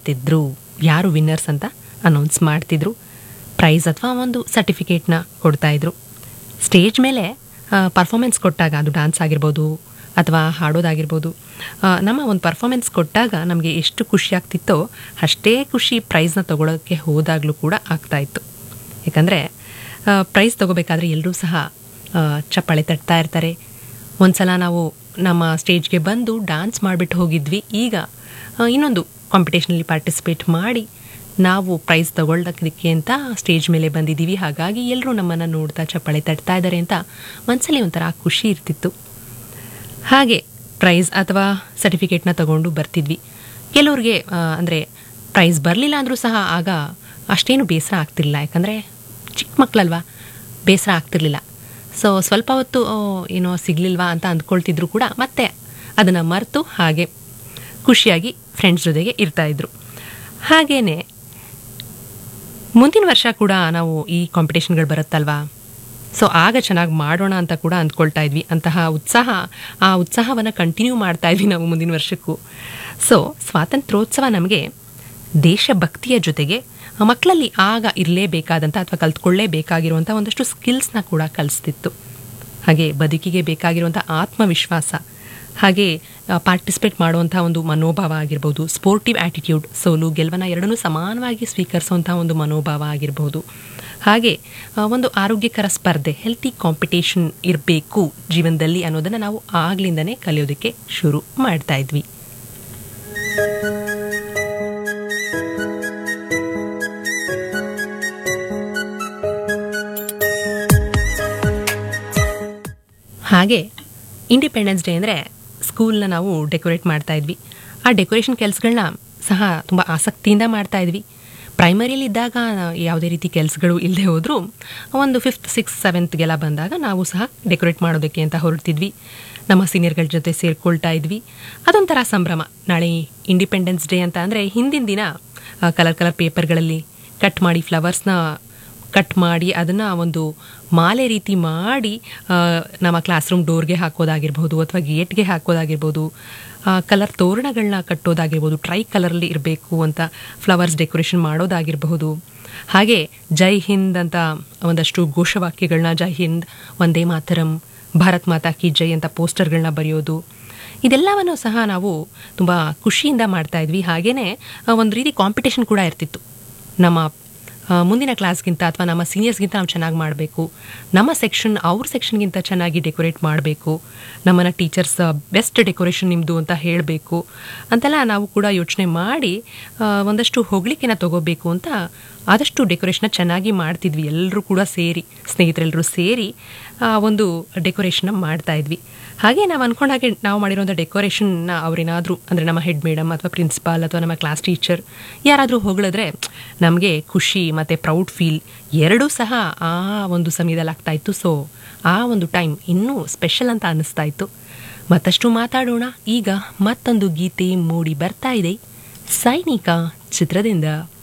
ಮಾಡ್ತಿದ್ರು ಯಾರು ವಿನ್ನರ್ಸ್ ಅಂತ ಅನೌನ್ಸ್ ಮಾಡ್ತಿದ್ರು ಪ್ರೈಸ್ ಅಥವಾ ಒಂದು ಸರ್ಟಿಫಿಕೇಟ್ನ ಕೊಡ್ತಾಯಿದ್ರು ಸ್ಟೇಜ್ ಮೇಲೆ ಪರ್ಫಾಮೆನ್ಸ್ ಕೊಟ್ಟಾಗ ಅದು ಡ್ಯಾನ್ಸ್ ಆಗಿರ್ಬೋದು ಅಥವಾ ಹಾಡೋದಾಗಿರ್ಬೋದು ಆ, ನಮ್ಮ ಒಂದು ಪರ್ಫಾಮೆನ್ಸ್ ಕೊಟ್ಟಾಗ ನಮಗೆ ಎಷ್ಟು ಖುಷಿ ಆಗ್ತಿತ್ತೋ ಅಷ್ಟೇ ಖುಷಿ ಪ್ರೈಸ್ನ ತಗೊಳ್ಳೋಕ್ಕೆ ಹೋದಾಗಲೂ ಕೂಡ ಆಗ್ತಾಯಿತ್ತು ಯಾಕಂದರೆ ಪ್ರೈಸ್ ತಗೋಬೇಕಾದ್ರೆ ಎಲ್ಲರೂ ಸಹ ಆ, ಚಪ್ಪಾಳೆ ತಟ್ತಾ ಇರ್ತಾರೆ ಒಂದು ಸಲ ನಾವು ನಮ್ಮ ಸ್ಟೇಜ್ಗೆ ಬಂದು ಡ್ಯಾನ್ಸ್ ಮಾಡಿಬಿಟ್ಟು ಹೋಗಿದ್ವಿ ಈಗ ಆ, ಇನ್ನೊಂದು ಕಾಂಪಿಟೇಷನಲ್ಲಿ ಪಾರ್ಟಿಸಿಪೇಟ್ ಮಾಡಿ ನಾವು ಪ್ರೈಸ್ ತಗೊಳ್ಳೋದಕ್ಕೆ ಅಂತ ಸ್ಟೇಜ್ ಮೇಲೆ ಬಂದಿದ್ದೀವಿ ಹಾಗಾಗಿ ಎಲ್ಲರೂ ನಮ್ಮನ್ನು ನೋಡ್ತಾ ಚಪ್ಪಾಳೆ ತಟ್ತಾ ಇದ್ದಾರೆ ಅಂತ ಮನಸ್ಸಲ್ಲಿ ಒಂಥರ ಖುಷಿ ಇರ್ತಿತ್ತು ಹಾಗೆ ಪ್ರೈಸ್ ಅಥವಾ ಸರ್ಟಿಫಿಕೇಟ್ನ ತಗೊಂಡು ಬರ್ತಿದ್ವಿ ಕೆಲವ್ರಿಗೆ ಅಂದರೆ ಪ್ರೈಸ್ ಬರಲಿಲ್ಲ ಅಂದರೂ ಸಹ ಆಗ ಅಷ್ಟೇನು ಬೇಸರ ಆಗ್ತಿರ್ಲಿಲ್ಲ ಯಾಕಂದರೆ ಚಿಕ್ಕ ಮಕ್ಕಳಲ್ವಾ ಬೇಸರ ಆಗ್ತಿರ್ಲಿಲ್ಲ ಸೊ ಸ್ವಲ್ಪ ಹೊತ್ತು ಆ, ಏನೋ ಸಿಗಲಿಲ್ವಾ ಅಂತ ಅಂದ್ಕೊಳ್ತಿದ್ರು ಕೂಡ ಮತ್ತೆ ಅದನ್ನು ಮರೆತು ಹಾಗೆ ಖುಷಿಯಾಗಿ ಫ್ರೆಂಡ್ಸ್ ಜೊತೆಗೆ ಇರ್ತಾಯಿದ್ರು ಹಾಗೆಯೇ ಮುಂದಿನ ವರ್ಷ ಕೂಡ ನಾವು ಈ ಕಾಂಪಿಟೇಷನ್ಗಳು ಬರುತ್ತಲ್ವಾ ಸೊ ಆಗ ಚೆನ್ನಾಗಿ ಮಾಡೋಣ ಅಂತ ಕೂಡ ಅಂದ್ಕೊಳ್ತಾ ಇದ್ವಿ ಅಂತಹ ಉತ್ಸಾಹ ಆ ಉತ್ಸಾಹವನ್ನು ಕಂಟಿನ್ಯೂ ಮಾಡ್ತಾ ಇದ್ವಿ ನಾವು ಮುಂದಿನ ವರ್ಷಕ್ಕೂ ಸೊ ಸ್ವಾತಂತ್ರ್ಯೋತ್ಸವ ನಮಗೆ ದೇಶಭಕ್ತಿಯ ಜೊತೆಗೆ ಮಕ್ಕಳಲ್ಲಿ ಆಗ ಇರಲೇಬೇಕಾದಂಥ ಅಥವಾ ಕಲ್ತ್ಕೊಳ್ಳೇಬೇಕಾಗಿರುವಂಥ ಒಂದಷ್ಟು ಸ್ಕಿಲ್ಸ್ನ ಕೂಡ ಕಲಿಸ್ತಿತ್ತು ಹಾಗೆ ಬದುಕಿಗೆ ಬೇಕಾಗಿರುವಂಥ ಆತ್ಮವಿಶ್ವಾಸ ಹಾಗೆ ಪಾರ್ಟಿಸಿಪೇಟ್ ಮಾಡುವಂಥ ಒಂದು ಮನೋಭಾವ ಆಗಿರ್ಬೋದು ಸ್ಪೋರ್ಟಿವ್ ಆ್ಯಟಿಟ್ಯೂಡ್ ಸೋಲು ಗೆಲುವನ್ನ ಎರಡನ್ನೂ ಸಮಾನವಾಗಿ ಸ್ವೀಕರಿಸುವಂಥ ಒಂದು ಮನೋಭಾವ ಆಗಿರ್ಬೋದು ಹಾಗೆ ಆ, ಒಂದು ಆರೋಗ್ಯಕರ ಸ್ಪರ್ಧೆ ಹೆಲ್ತಿ ಕಾಂಪಿಟೇಷನ್ ಇರಬೇಕು ಜೀವನದಲ್ಲಿ ಅನ್ನೋದನ್ನು ನಾವು ಆಗ್ಲಿಂದನೇ ಕಲಿಯೋದಕ್ಕೆ ಶುರು ಮಾಡ್ತಾ ಇದ್ವಿ ಹಾಗೆ ಇಂಡಿಪೆಂಡೆನ್ಸ್ ಡೇ ಅಂದರೆ ಸ್ಕೂಲ್ನ ನಾವು ಡೆಕೋರೇಟ್ ಮಾಡ್ತಾ ಇದ್ವಿ ಆ ಡೆಕೋರೇಷನ್ ಕೆಲಸಗಳನ್ನ ಸಹ ತುಂಬ ಆಸಕ್ತಿಯಿಂದ ಮಾಡ್ತಾ ಇದ್ವಿ ಪ್ರೈಮರಿಯಲ್ಲಿ ಇದ್ದಾಗ ಯಾವುದೇ ರೀತಿ ಕೆಲಸಗಳು ಇಲ್ಲದೆ ಹೋದರೂ ಒಂದು ಫಿಫ್ತ್ ಸಿಕ್ಸ್ ಸೆವೆಂತ್ಗೆಲ್ಲ ಬಂದಾಗ ನಾವು ಸಹ ಡೆಕೋರೇಟ್ ಮಾಡೋದಕ್ಕೆ ಅಂತ ಹೊರಡ್ತಿದ್ವಿ ನಮ್ಮ ಸೀನಿಯರ್ಗಳ ಜೊತೆ ಸೇರ್ಕೊಳ್ತಾ ಇದ್ವಿ ಅದೊಂಥರ ಸಂಭ್ರಮ ನಾಳೆ ಇಂಡಿಪೆಂಡೆನ್ಸ್ ಡೇ ಅಂತ ಅಂದರೆ ಹಿಂದಿನ ದಿನ ಕಲರ್ ಕಲರ್ ಪೇಪರ್ಗಳಲ್ಲಿ ಕಟ್ ಮಾಡಿ ಫ್ಲವರ್ಸ್ನ ಕಟ್ ಮಾಡಿ ಅದನ್ನು ಒಂದು ಮಾಲೆ ರೀತಿ ಮಾಡಿ ಆ, ನಮ್ಮ ಕ್ಲಾಸ್ ರೂಮ್ ಡೋರ್ಗೆ ಹಾಕೋದಾಗಿರ್ಬೋದು ಅಥವಾ ಗೇಟ್ಗೆ ಹಾಕೋದಾಗಿರ್ಬೋದು ಕಲರ್ ತೋರಣಗಳನ್ನ ಕಟ್ಟೋದಾಗಿರ್ಬೋದು ಟ್ರೈ ಕಲರಲ್ಲಿ ಇರಬೇಕು ಅಂತ ಫ್ಲವರ್ಸ್ ಡೆಕೋರೇಷನ್ ಮಾಡೋದಾಗಿರಬಹುದು ಹಾಗೆ ಜೈ ಹಿಂದ್ ಅಂತ ಒಂದಷ್ಟು ಘೋಷವಾಕ್ಯಗಳನ್ನ ಜೈ ಹಿಂದ್ ಒಂದೇ ಮಾತರಂ ಭಾರತ್ ಮಾತಾ ಕಿ ಜೈ ಅಂತ ಪೋಸ್ಟರ್ಗಳನ್ನ ಬರೆಯೋದು ಇದೆಲ್ಲವನ್ನು ಸಹ ನಾವು ತುಂಬ ಖುಷಿಯಿಂದ ಮಾಡ್ತಾ ಇದ್ವಿ ಹಾಗೆಯೇ ಒಂದು ರೀತಿ ಕಾಂಪಿಟೇಷನ್ ಕೂಡ ಇರ್ತಿತ್ತು ನಮ್ಮ ಆ, ಮುಂದಿನ ಕ್ಲಾಸ್ಗಿಂತ ಅಥವಾ ನಮ್ಮ ಸೀನಿಯರ್ಸ್ಗಿಂತ ನಾವು ಚೆನ್ನಾಗಿ ಮಾಡಬೇಕು ನಮ್ಮ ಸೆಕ್ಷನ್ ಅವ್ರ ಸೆಕ್ಷನ್ಗಿಂತ ಚೆನ್ನಾಗಿ ಡೆಕೋರೇಟ್ ಮಾಡಬೇಕು ನಮ್ಮನ್ನು ಟೀಚರ್ಸ್ ಬೆಸ್ಟ್ ಡೆಕೋರೇಷನ್ ನಿಮ್ಮದು ಅಂತ ಹೇಳಬೇಕು ಅಂತೆಲ್ಲ ನಾವು ಕೂಡ ಯೋಚನೆ ಮಾಡಿ ಆ, ಒಂದಷ್ಟು ಹೊಗಳಿಕೆನ ತಗೋಬೇಕು ಅಂತ ಆದಷ್ಟು ಡೆಕೋರೇಷನ್ನ ಚೆನ್ನಾಗಿ ಮಾಡ್ತಿದ್ವಿ ಎಲ್ಲರೂ ಕೂಡ ಸೇರಿ ಸ್ನೇಹಿತರೆಲ್ಲರೂ ಸೇರಿ ಆ, ಒಂದು ಡೆಕೋರೇಷನ್ನ ಮಾಡ್ತಾ ಇದ್ವಿ ಹಾಗೆ ನಾವು ಅಂದ್ಕೊಂಡ ಹಾಗೆ ನಾವು ಮಾಡಿರೋಂಥ ಡೆಕೋರೇಷನ್ನ ಅವರೇನಾದರೂ ಅಂದರೆ ನಮ್ಮ ಹೆಡ್ ಮೇಡಮ್ ಅಥವಾ ಪ್ರಿನ್ಸಿಪಾಲ್ ಅಥವಾ ನಮ್ಮ ಕ್ಲಾಸ್ ಟೀಚರ್ ಯಾರಾದರೂ ಹೊಗಳಿದ್ರೆ ನಮಗೆ ಖುಷಿ ಮತ್ತು ಪ್ರೌಡ್ ಫೀಲ್ ಎರಡೂ ಸಹ ಆ ಒಂದು ಸಮಯದಲ್ಲಿ ಆಗ್ತಾ ಇತ್ತು ಸೊ ಆ ಒಂದು ಟೈಮ್ ಇನ್ನೂ ಸ್ಪೆಷಲ್ ಅಂತ ಅನ್ನಿಸ್ತಾ ಇತ್ತು ಮತ್ತಷ್ಟು ಮಾತಾಡೋಣ ಈಗ ಮತ್ತೊಂದು ಗೀತೆ ಮೂಡಿ ಬರ್ತಾ ಇದೆ ಸೈನಿಕ ಚಿತ್ರದಿಂದ